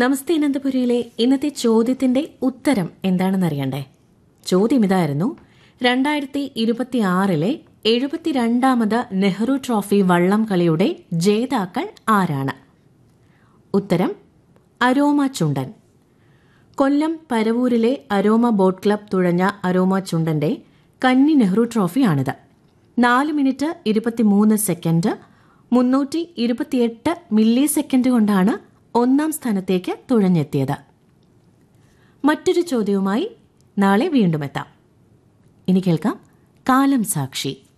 നമസ്തേ അനന്തപുരിയിലെ ഇന്നത്തെ ചോദ്യത്തിന്റെ ഉത്തരം എന്താണെന്ന് അറിയണ്ടേ ചോദ്യം ഇതായിരുന്നു രണ്ടായിരത്തി ഇരുപത്തിയാറിലെ എഴുപത്തിരണ്ടാമത് നെഹ്റു ട്രോഫി വള്ളം കളിയുടെ ജേതാക്കൾ ആരാണ് ഉത്തരം അരോമ ചുണ്ടൻ കൊല്ലം പരവൂരിലെ അരോമ ബോട്ട് ക്ലബ് തുഴഞ്ഞ അരോമ ചുണ്ടന്റെ കന്നി നെഹ്റു ട്രോഫിയാണിത് നാല് മിനിറ്റ് ഇരുപത്തിമൂന്ന് സെക്കൻഡ് മുന്നൂറ്റി ഇരുപത്തിയെട്ട് മില്ലി സെക്കൻഡ് കൊണ്ടാണ് ഒന്നാം സ്ഥാനത്തേക്ക് തുഴഞ്ഞെത്തിയത് മറ്റൊരു ചോദ്യവുമായി നാളെ വീണ്ടും എത്താം ഇനി കേൾക്കാം കാലം സാക്ഷി